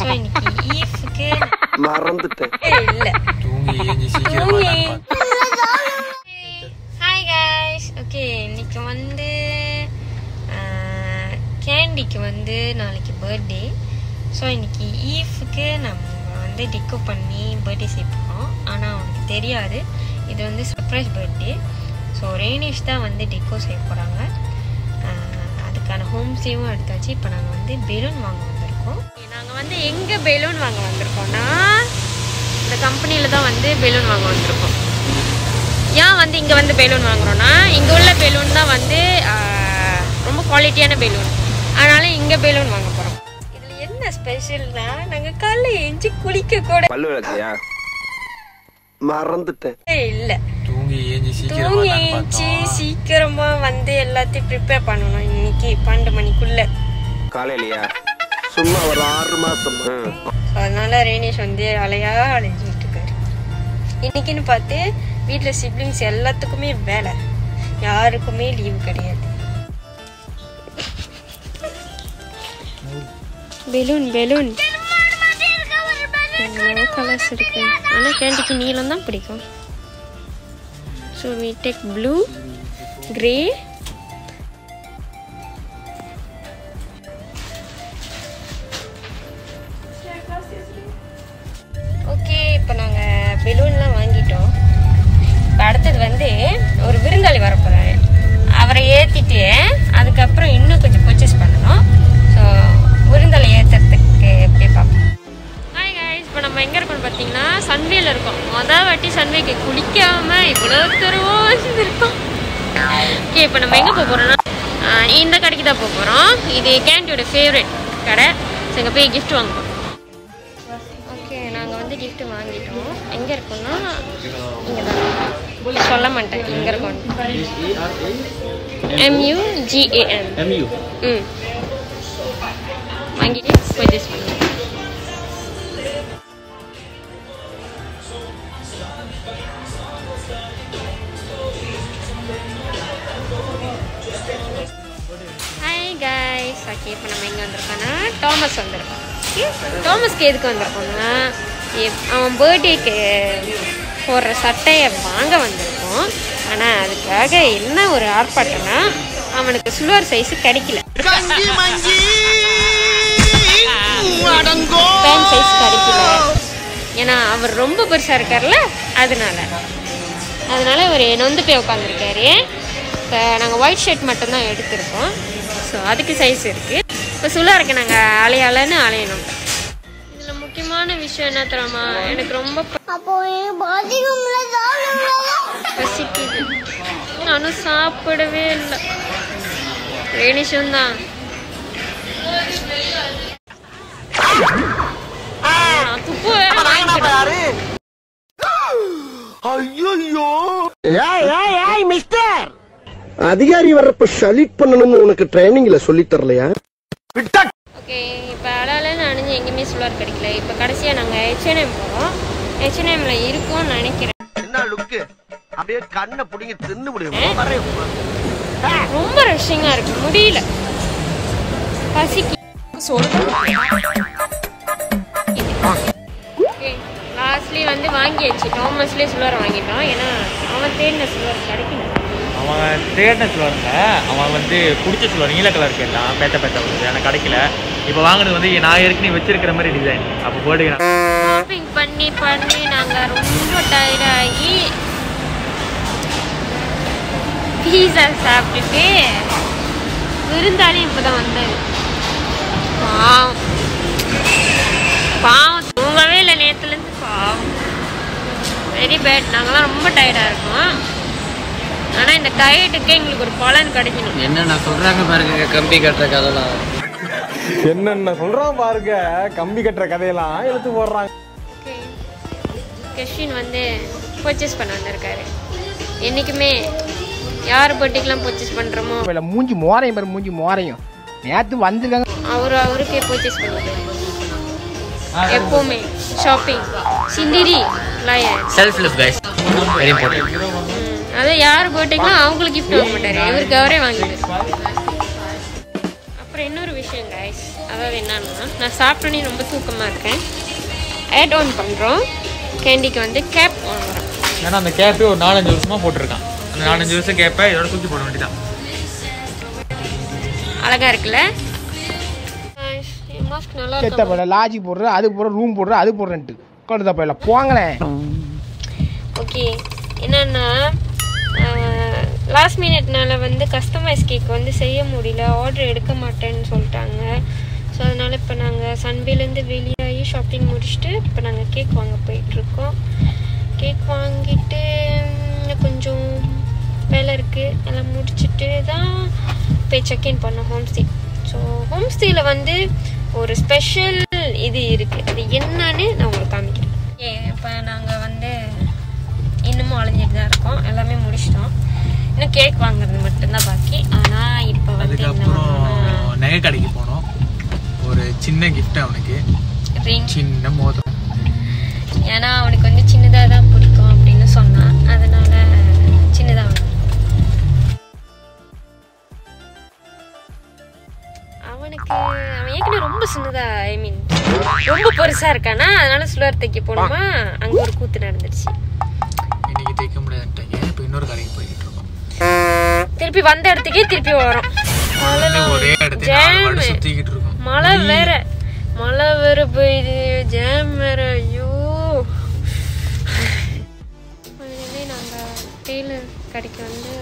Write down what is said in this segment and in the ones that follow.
So இன்னைக்கு ஈஃப்க்கு மறந்துட்டேன் இல்ல தூங்கி ஏஞ்சி சீக்கிரமா நான் பார்த்தேன். ஹாய் காய்ஸ் ஓகே இன்னைக்கு வந்து கேண்டிக்கு வந்து நாளைக்கு பர்த்டே ஸோ இன்னைக்கு ஈஃப்க்கு நம்ம வந்து டிக்கோ பண்ணி பர்த்டே செய்யப்போகிறோம் ஆனால் அவனுக்கு தெரியாது இது வந்து சர்ப்ரைஸ் பர்த்டே ஸோ ரெய்னிஷ் தான் வந்து டிக்கோ செய்ய போகிறாங்க அதுக்கான ஹோம் சேவும் எடுத்தாச்சு இப்போ நாங்கள் வந்து பெலூன் வாங்க வந்திருக்கோம் நாங்கள் வந்து எங்கே பெலூன் வாங்க வந்திருக்கோம்னா இந்த கம்பெனியில் தான் வந்து பெலூன் வாங்க வந்திருக்கோம் ஏன் வந்து இங்கே வந்து பெலூன் வாங்குறோன்னா இங்கே உள்ள பெலூன் தான் வந்து ஆஹ், ரொம்ப குவாலிட்டியான பெலூன் அதனால இங்கே பெலூன் வாங்க போகிறோம் இதில் என்ன ஸ்பெஷல்னா நாங்கள் காலைல எஞ்சி குளிக்க கூட பல்லு விளக்கையா மறந்துட்டேன் இல்லை தூங்கி ஏஞ்சி சீக்கிரமா தூங்கி நான் ஏஞ்சி பார்த்தோம் சீக்கிரமா வந்து எல்லாத்தையும் ப்ரிப்பேர் பண்ணணும் இன்னைக்கு பன்னெண்டு மணிக்குள்ள காலையிலயா சும்மா ஒரு ஆறு மாசம் ம். So, அதனால ரேனேஷ் வந்து அலையா அலைஞ்சிட்டு இருக்காரு இன்னைக்குன்னு பார்த்து வீட்டில் சிப்ளிங்ஸ் எல்லாத்துக்குமே வேலை யாருக்குமே லீவு கிடையாது பெலூன் பெலூன் எவ்வளோ கலர்ஸ் இருக்கு ஆனால் கேண்டிக்கு நீலம் தான் பிடிக்கும் so we take blue grey okay இப்போ நாங்கள் பெலூன்லாம் வாங்கிட்டோம் இப்போ அடுத்தது வந்து ஒரு விருந்தாளி வர போகிறாரு அவரை ஏற்றிட்டு அதுக்கப்புறம் இன்னும் கொஞ்சம் பர்ச்சேஸ் பண்ணணும் ஸோ விருந்தாளி ஏற்றுறதுக்கு எப்படி பார்ப்போம் ஹாய் guys இப்போ நம்ம எங்கே இருக்கோம்னு பார்த்தீங்கன்னா சன்வேல இருக்கோம் மொதல் வாட்டி சன்வேக்கு குளிக்காம இவ்வளோ தருவோ இருக்கோம் ஓகே இப்போ நம்ம எங்கே போக போகிறோம்னா இந்த கடைக்கு தான் போக போகிறோம் இது கேண்டியோட ஃபேவரட் கடை ஸோ இங்கே போய் gift வாங்க போகிறோம் ஓகே நாங்கள் வந்து gift வாங்கிட்டோம் எங்கே இருக்கோம்னா இங்கே தான் சொல்ல மாட்டேன் இங்கே இருக்கோம் எம்யூ ஜிஏஎம் எம்யூ ம் வாங்கிட்டு பர்ச்சேஸ் பண்ணுவோம் ஹாய் காய்ஸ் ஓகே இப்போ நம்ம எங்கே வந்திருக்கோம்னா டாமஸ் வந்திருக்கோம் Okay? டாமஸ்க்கு எதுக்கு வந்திருக்கோம்னா எப்- அவன் பர்த்டேக்கு போடுற சட்டையை வாங்க வந்திருக்கோம் ஆனால் அதுக்காக என்ன ஒரு ஆர்ப்பாட்டம்னா அவனுக்கு சுலுவார் சைஸ் கிடைக்கல பேண்ட் சைஸ் கிடைக்கல ஏன்னா அவர் ரொம்ப பெருசாக இருக்கார்ல அதனால அதனால ஒரு நொந்து போய் உட்காந்துருக்காரு இப்போ நாங்கள் ஒயிட் ஷர்ட் மட்டும்தான் எடுத்திருக்கோம் ஸோ அதுக்கு சைஸ் இருக்குது இப்போ சுலாருக்கு நாங்கள் அலையாலன்னு அலையணும் இதில் முக்கியமான விஷயம் என்ன தெரியுமா எனக்கு ரொம்ப பசிக்குது நானும் சாப்பிடவே இல்லை ரேணிஷும் தான் நான் துப்பு வேற வாங்கிக்கிறேன் அதிகாரி வர்றப்ப ஷலிட் பண்ணணும்னு உனக்கு ட்ரைனிங்ல சொல்லி தரலையா ஓகே இப்போ அழகாக அணிஞ்சு எங்கேயுமே சுலார் கிடைக்கல இப்போ கடைசியாக நாங்கள் ஹெச்என்எம் போகிறோம் ஹெச்என்எம்ல இருக்கோம்னு நினைக்கிறேன் என்ன லுக்கு அப்படியே கண்ணை புடிங்க தின்னு முடியும் ரொம்ப ரஷ்ஷிங்காக இருக்கு முடியல பசிக்கு லாஸ்ட்லி வந்து வாங்கியாச்சு டாமஸ்லேயே சுலர் வாங்கிட்டோம் ஏன்னா அவன் தேடின சுலர் கிடைக்கல அவன் தேடின சொல்லுவாருங்க அவன் வந்து பிடிச்ச சொல்லுவார் நீல கலர் கேட்டான் பேத்த பேத்த வந்து எனக்கு கிடைக்கல இப்போ வாங்கினது வந்து நான் ஏற்கனவே வச்சிருக்கிற மாதிரி டிசைன் அப்போ போட்டு ஷாப்பிங் பண்ணி பண்ணி நாங்கள் ரொம்ப டயர்டாகி பீஸா சாப்பிட்டுட்டு விருந்தாளி இப்போ தான் வந்தாரு பாவம் பாவம் தூங்கவே இல்லை நேற்றுலேருந்து பாவம் வெரி பேட் நாங்களாம் ரொம்ப டயர்டாக இருக்கோம் ஆனால் இந்த டயர்டுக்கே எங்களுக்கு ஒரு பலன் கிடைக்கணும் என்னென்ன சொல்றாங்க பாருங்க கம்பி கட்டுற கதெல்லாம் என்னென்ன சொல்றான் பாருங்க கம்பி கட்டுற கதையெல்லாம் எடுத்து போடுறாங்க ஓகே கெஷின் வந்து பர்ச்சேஸ் பண்ண வந்திருக்காரு என்றைக்குமே யார் பர்த்டேக்கெலாம் பர்ச்சேஸ் பண்ணுறோமோ இல்ல மூஞ்சி மோரையும் பாரு மூஞ்சி மோரையும் நேத்து வந்திருக்காங்க அவர் அவருக்கே பர்ச்சேஸ் பண்ணுவார் எப்போவுமே ஷாப்பிங் சிந்திரி லயன் செல்ஃப் லிஃப் கைஸ் வெரி இம்பார்ட்டன்ட் அது யார் பர்த்டேக்கெலாம் அவங்களுக்கு கிஃப்ட் வாங்க மாட்டார் இவருக்கு அவரே வாங்கிட்டார் அப்புறம் இன்னொரு விஷயம் கைஸ் அதாவது என்னன்னா நான் சாப்பிட்டோன்னே ரொம்ப தூக்கமாக இருக்கேன் ஆட் ஆன் பண்ணுறோம் கேண்டிக்கு வந்து கேப் வாங்குறோம் ஏன்னா அந்த கேப்பே ஒரு நாலஞ்சு வருஷமா போட்டிருக்கான் அந்த நாலஞ்சு வருஷம் கேப்பை இதோட தூக்கி போட வேண்டியதான் அழகா இருக்குல்ல மாஸ்க் நல்லா செத்த இருக்கு போட லாஜி போடுற அது போடுற ரூம் போடுற அது போடுறேன்ட்டு கொண்டு போயில போங்களேன் ஓகே என்னன்னா லாஸ்ட் மினிட்னால வந்து கஸ்டமைஸ் கேக் வந்து செய்ய முடியல ஆர்டர் எடுக்க மாட்டேன்னு சொல்லிட்டாங்க ஸோ அதனால இப்போ நாங்கள் சன்வேலேருந்து வெளியாகி ஷாப்பிங் முடிச்சுட்டு இப்போ நாங்கள் கேக் வாங்க போயிட்டுருக்கோம் கேக் வாங்கிட்டு இன்னும் கொஞ்சம் வேலை இருக்குது எல்லாம் முடிச்சுட்டு தான் போய் செக்இன் பண்ணோம் ஹோம் ஸ்டே ஸோ ஹோம் ஸ்டேயில் வந்து ஒரு ஸ்பெஷல் இது இருக்குது அது என்னன்னு நான் உங்களுக்கு காமிக்கிறேன் இப்போ நாங்கள் வந்து இன்னமும் அலைஞ்சிட்டு தான் இருக்கோம் எல்லாமே முடிச்சிட்டோம் இன்னும் கேக் வாங்குறது மட்டும்தான் பாக்கி ஆனால் இப்போ வந்து அதுக்கப்புறம் நகை கடைக்கு போனோம் ஒரு சின்ன gift அவனுக்கு ரிங் சின்ன மோதிரம் ஏன்னா அவனுக்கு வந்து சின்னதாக தான் பிடிக்கும் அப்படின்னு சொன்னான் அதனால சின்னதாக வாங்கினேன் அவனுக்கு அவன் ஏற்கனவே ரொம்ப சின்னதா ஐ மீன் ரொம்ப பெருசா இருக்கானா அதனால சுலர் தைக்க போனோமா அங்க ஒரு கூத்து நடந்துருச்சு இன்னைக்கு தைக்க முடியாதுட்டாங்க இப்போ இன்னொரு கடைக்கு போய்கிட்டு இருக்கோம் திருப்பி வந்த இடத்துக்கே திருப்பி வரோம் மழை இன்னும் ஒரே இடத்துல நாலு வாட்டி ஜாம் சுத்திக்கிட்டு இருக்கோம் மழை வேற மழை வேற போயிது ஜாம் வேற ஐயோ finally நாங்க டெய்லர் கடைக்கு வந்து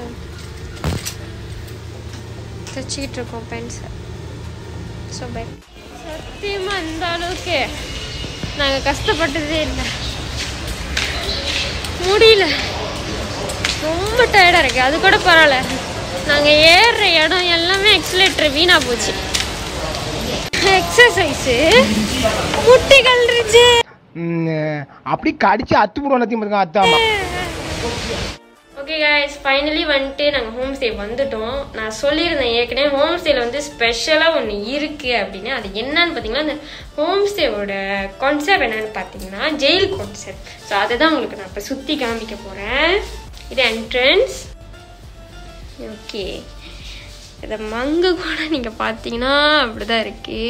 தைச்சிக்கிட்டு இருக்கோம் பென்ஸை ஸோ பை சத்தியமா இந்த அளவுக்கு நாங்கள் கஷ்டப்பட்டதே இல்லை முடியல ரொம்ப டயர்டாக இருக்கு அது கூட பரவாயில்ல நாங்கள் ஏறுற இடம் எல்லாமே எக்ஸலேட்டர் வீணாக போச்சு எக்ஸசைஸு முட்டி கல்றிச்சு ம், அப்படி கடிச்சு அத்து போடுவோம் எல்லாத்தையும் பாருங்க அத்தாமா ஓகே guys ஃபைனலி வந்துட்டு நாங்கள் ஹோம் ஸ்டே வந்துட்டோம் நான் சொல்லியிருந்தேன் ஏற்கனவே ஹோம் ஸ்டேல வந்து ஸ்பெஷலாக ஒன்று இருக்குது அப்படின்னு அது என்னன்னு பார்த்தீங்கன்னா அந்த ஹோம் ஸ்டேவோட கான்செப்ட் என்னன்னு பார்த்தீங்கன்னா ஜெயில் கான்செப்ட் ஸோ அதை தான் உங்களுக்கு நான் இப்போ சுற்றி காமிக்க போகிறேன் இது என்ட்ரன்ஸ் ஓகே இதை மங்க கூட நீங்கள் பார்த்தீங்கன்னா அப்படிதான் இருக்கு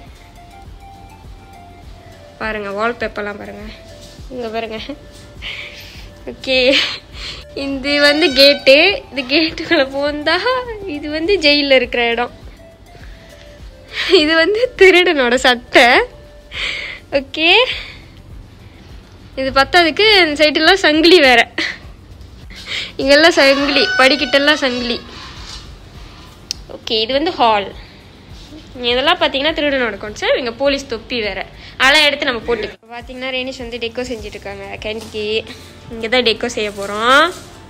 பாருங்க வால்பேப்பர்லாம் பாருங்க இங்கே பாருங்க ஓகே இது வந்து கேட்டு இது கேட்டுக்குள்ளே போந்தா இது வந்து ஜெயிலில் இருக்கிற இடம் இது வந்து திருடனோட சட்டை ஓகே இது பத்தாதுக்கு இந்த சைடெல்லாம் சங்கிலி வேற இங்கெல்லாம் சங்கிலி படிக்கிட்டெல்லாம் சங்கிலி ஓகே இது வந்து ஹால் இதெல்லாம் பார்த்தீங்கன்னா திருடனோட கான்செப்ட் இங்கே போலீஸ் தொப்பி வேற அதெல்லாம் எடுத்து நம்ம போட்டுக்கலாம் பார்த்தீங்கன்னா ரேனிஷ் வந்து டெக்கோ செஞ்சுட்டு இருக்காங்க கேண்டிக்கு இங்கே தான் டெக்கோ செய்ய போகிறோம்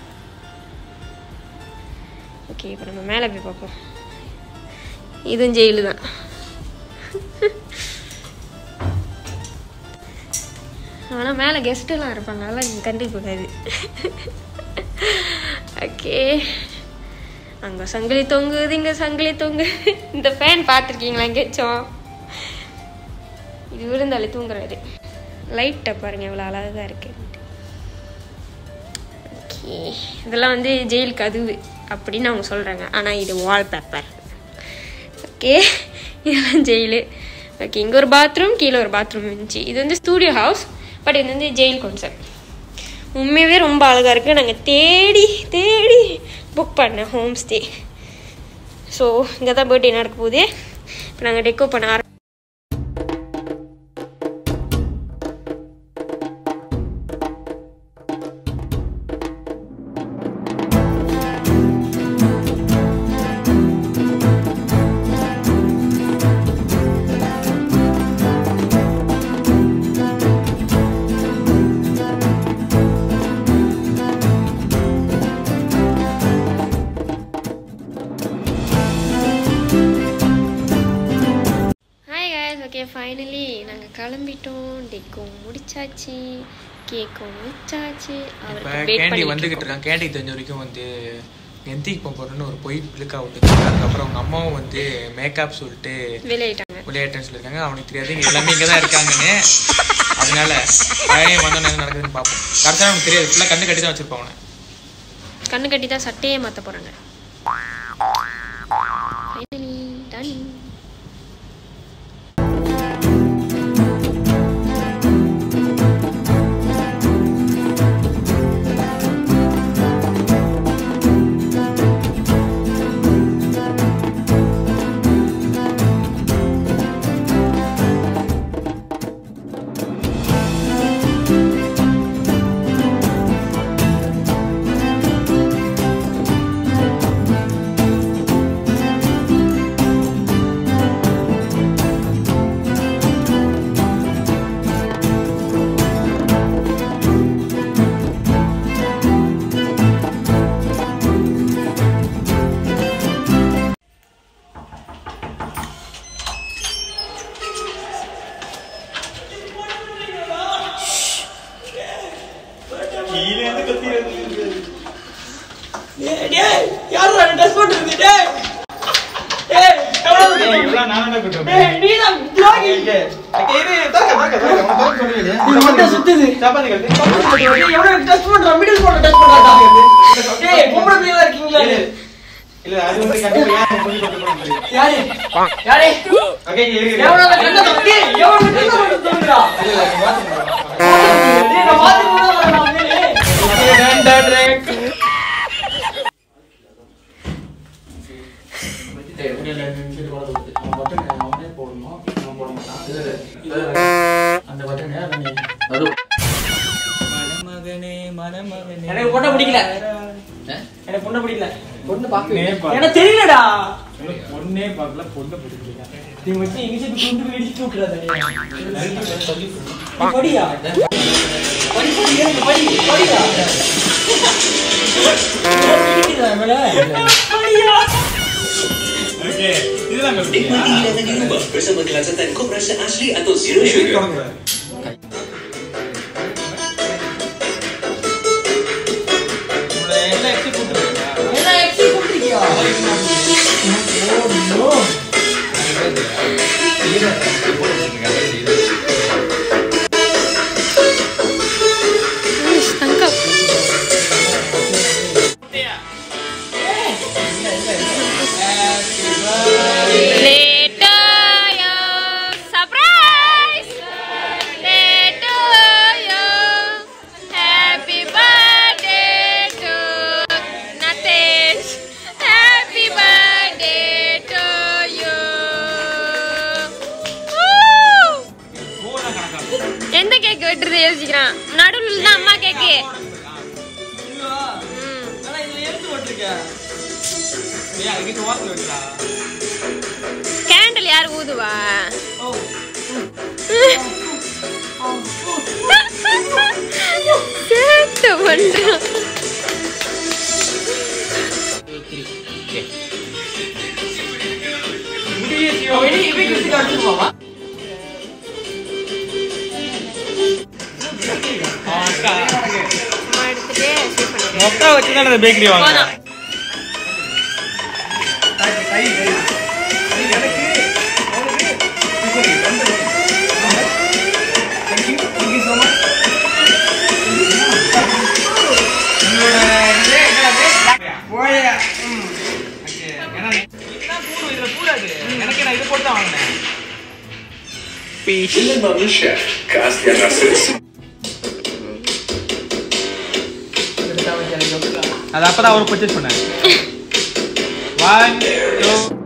ஓகே இப்போ நம்ம மேலே போய் பார்ப்போம் இதுவும் ஜெயிலு தான் ஆனால் மேலே கெஸ்ட்டெல்லாம் இருப்பாங்க அதெல்லாம் நீங்கள் கண்டுக்கூடாது ஓகே அங்கே சங்கிலி தொங்குது இங்கே சங்கிலி தொங்குது இந்த ஃபேன் பார்த்துருக்கீங்களா எங்கேயாச்சும் இது விருந்தாளி தூங்குறாரு லைட்டை பாருங்க இவ்வளோ அழகாக இருக்கு ஓகே இதெல்லாம் வந்து ஜெயில் கதவு அப்படின்னு அவங்க சொல்கிறாங்க ஆனால் இது வால்பேப்பர் ஓகே இதெல்லாம் ஜெயிலு ஓகே இங்கே ஒரு பாத்ரூம் கீழே ஒரு பாத்ரூம் இருந்துச்சு இது வந்து ஸ்டூடியோ ஹவுஸ் பட் இது வந்து ஜெயில் கான்செப்ட் உண்மையாகவே ரொம்ப அழகாக இருக்குது நாங்கள் தேடி தேடி புக் பண்ணேன் ஹோம் ஸ்டே ஸோ இங்கே தான் பர்த்டே நடக்க போகுது இப்போ நாங்கள் டெக்கோ பண்ண ஆரம்பி ஹாய் guys ஓகே ஃபைனலி நாங்கள் கிளம்பிட்டோம் டெக்கோ முடிச்சாச்சு கேக்கும் முடிச்சாச்சு இப்போ அவருக்கு வெயிட் கேண்டி பண்ணிட்டு வந்துகிட்டு இருக்கோம். இருக்கான் கேண்டி தெரிஞ்ச வரைக்கும் வந்து எந்திக்கு போக போறேன்னு ஒரு பொய் பிளுக்கா விட்டுருக்காங்க அதுக்கப்புறம் அவங்க அம்மாவும் வந்து மேக்கப் சொல்லிட்டு வெளியிட்டாங்க விளையாட்டுன்னு சொல்லியிருக்காங்க அவனுக்கு தெரியாது இங்க எல்லாமே இங்கே தான் இருக்காங்கன்னு அதனால பையன் வந்தோன்னு என்ன நடக்குதுன்னு பார்ப்போம் கரெக்டாக அவனுக்கு தெரியாது ஃபுல்லாக கண்ணு கட்டி தான் வச்சிருப்பாங்க அவனை கண்ணு கட்டி தான் சட்டையே மாற்ற போகிறாங்க ஃபைனலி டன் எனக்கு பொண்ணை பிடிக்கல எனக்கு பொண்ணை பிடிக்கல பொண்ணு பாக்க எனக்கு தெரியலடா பொண்ணே பார்க்கல பொண்ணு பிடிக்கல நீ மட்டும் எங்க சைடு குண்டு வெடிச்சு தூக்குறா படியா படி படி ஏறு, படி படியா படியா bersama kelazatan kau rasa asli atau zero sugar. என்ன எக்ஸி குடுறீங்க ஓ நோ தங்கம் Later, surprise! Later, happy birthday to Natesh. Happy birthday to you. Woo! எந்த கேக் வெட்டுறது யோசிக்கிறான் நடுவில் தான் அம்மா கேக்கு ம். ஆனா இதுல எழுத்து போட்டிருக்க கேண்டில் யார் ஊதுவா சேட்டை பண்றான் வெளியே இப்படி கிறிஸ்துக்கு அடிச்சிருப்பாவா அம்மா எடுத்துட்டு save பண்ணிடு. மொத்தம் வச்சு தான் பேக்கரி வாங்க போதும். எனக்கு நான் இது போட்டு தான் வாங்கினேன் Ini manusia, khas yang asli. அது அப்பதான் அவர் பர்ச்சேஸ் பண்ணாரு ஒன் டூ